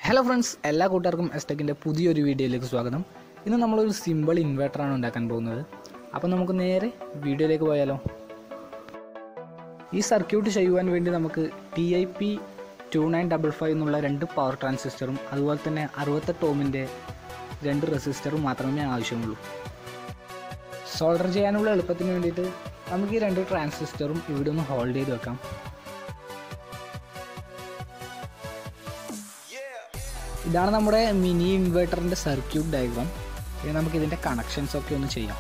hello friends എല്ലാ കൂട്ടുകാർക്കും എസ്റ്റക്കിൻ്റെ പുതിയൊരു വീഡിയോയിലേക്ക് സ്വാഗതം ഇന്ന് നമ്മളൊരു സിമ്പിൾ ഇൻവെർട്ടറാണ് ഉണ്ടാക്കാൻ പോകുന്നത് അപ്പോൾ നമുക്ക് നേരെ വീഡിയോയിലേക്ക് പോയാലോ ഈ സർക്യൂട്ട് ചെയ്യുവാൻ വേണ്ടി നമുക്ക് T I P two nine double five എന്നുള്ള രണ്ട് പവർ ട്രാൻസിസ്റ്ററും അതുപോലെ തന്നെ അറുപത്തെട്ട് ഓമിൻ്റെ രണ്ട് റെസിസ്റ്ററും മാത്രമേ ആവശ്യമുള്ളൂ സോൾഡർ ചെയ്യാനുള്ള എളുപ്പത്തിന് വേണ്ടിയിട്ട് നമുക്ക് ഈ രണ്ട് ട്രാൻസിസ്റ്ററും ഇവിടെ ഒന്ന് ഹോൾഡ് ചെയ്ത് വെക്കാം ഇതാണ് നമ്മുടെ മിനി ഇൻവെർട്ടറിൻ്റെ സർക്യൂട്ട് ഡയഗ്രാം ഇനി നമുക്ക് ഇതിൻ്റെ കണക്ഷൻസ് ഒക്കെ ഒന്ന് ചെയ്യാം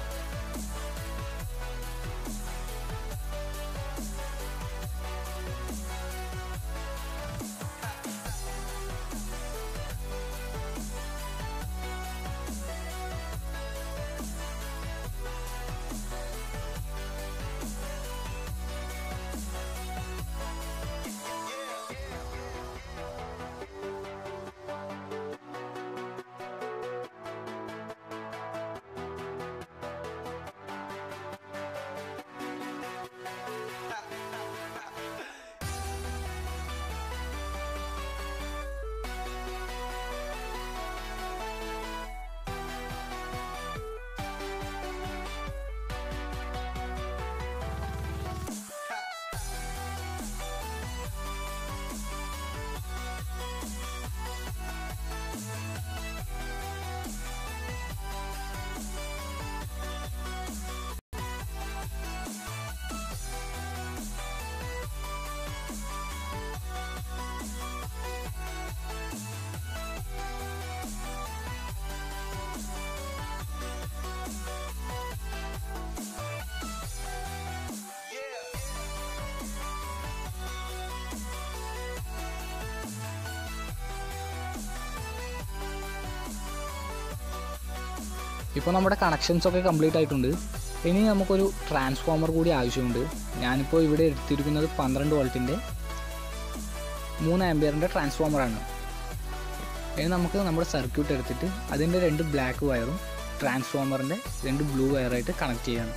ഇപ്പോൾ നമ്മുടെ കണക്ഷൻസ് ഒക്കെ കംപ്ലീറ്റ് ആയിട്ടുണ്ട് ഇനി നമുക്കൊരു ട്രാൻസ്ഫോമർ കൂടി ആവശ്യമുണ്ട് ഞാനിപ്പോൾ ഇവിടെ എടുത്തിരിക്കുന്നത് പന്ത്രണ്ട് വോൾട്ടിൻ്റെ മൂന്ന് ആംബിയറിൻ്റെ ട്രാൻസ്ഫോമറാണ് ഇനി നമുക്ക് നമ്മുടെ സർക്യൂട്ട് എടുത്തിട്ട് അതിൻ്റെ രണ്ട് ബ്ലാക്ക് വയറും ട്രാൻസ്ഫോമറിൻ്റെ രണ്ട് ബ്ലൂ വയറായിട്ട് കണക്ട് ചെയ്യണം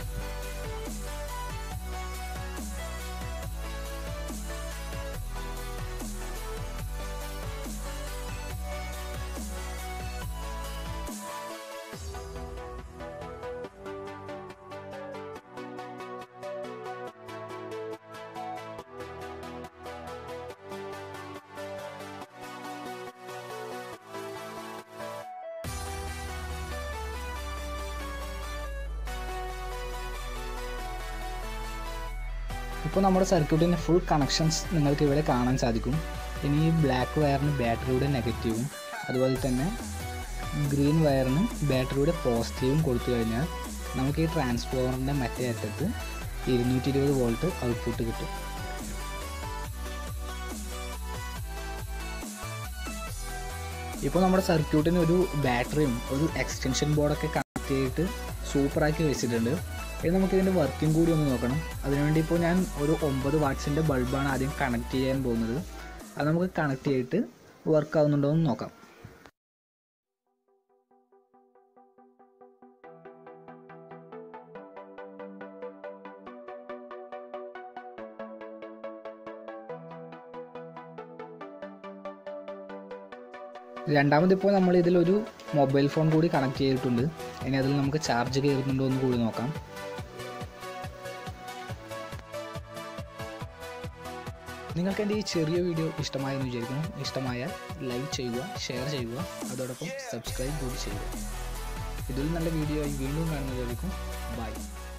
ഇപ്പോൾ നമ്മുടെ സർക്യൂട്ടിൻ്റെ ഫുൾ കണക്ഷൻസ് നിങ്ങൾക്ക് ഇവിടെ കാണാൻ സാധിക്കും ഇനി ഈ ബ്ലാക്ക് വയറിന് ബാറ്ററിയുടെ നെഗറ്റീവും അതുപോലെ തന്നെ ഗ്രീൻ വയറിന് ബാറ്ററിയുടെ പോസിറ്റീവും കൊടുത്തു കഴിഞ്ഞാൽ നമുക്ക് ഈ ട്രാൻസ്ഫോമറിൻ്റെ മറ്റേ അറ്റത്ത് ഇരുന്നൂറ്റി ഇരുപത് വോൾട്ട് ഔട്ട്പുട്ട് കിട്ടും ഇപ്പോൾ നമ്മുടെ സർക്യൂട്ടിന് ഒരു ബാറ്ററിയും ഒരു എക്സ്റ്റൻഷൻ ബോർഡൊക്കെ കണക്ട് ചെയ്തിട്ട് സൂപ്പറാക്കി വെച്ചിട്ടുണ്ട് ഇനി നമുക്ക് ഇതിൻ്റെ വർക്കിംഗ് കൂടി ഒന്ന് നോക്കണം അതിനുവേണ്ടി ഇപ്പോൾ ഞാൻ ഒരു ഒമ്പത് വാട്ട്സിൻ്റെ ബൾബാണ് ആദ്യം കണക്ട് ചെയ്യാൻ പോകുന്നത് അത് നമുക്ക് കണക്ട് ചെയ്തിട്ട് വർക്ക് ആവുന്നുണ്ടോ എന്ന് നോക്കാം രണ്ടാമത് ഇപ്പോൾ നമ്മൾ ഇതിലൊരു മൊബൈൽ ഫോൺ കൂടി കണക്ട് ചെയ്തിട്ടുണ്ട് ഇനി അതിൽ നമുക്ക് ചാർജ് കയറുന്നുണ്ടോ എന്ന് കൂടി നോക്കാം നിങ്ങൾക്ക് എൻ്റെ ഈ ചെറിയ വീഡിയോ ഇഷ്ടമായെന്ന് വിചാരിക്കുന്നു ഇഷ്ടമായാൽ ലൈക്ക് ചെയ്യുക ഷെയർ ചെയ്യുക അതോടൊപ്പം സബ്സ്ക്രൈബ് കൂടി ചെയ്യുക ഇതിൽ നല്ല വീഡിയോ ആയി വീണ്ടും കാണുന്നതായിരിക്കും ബൈ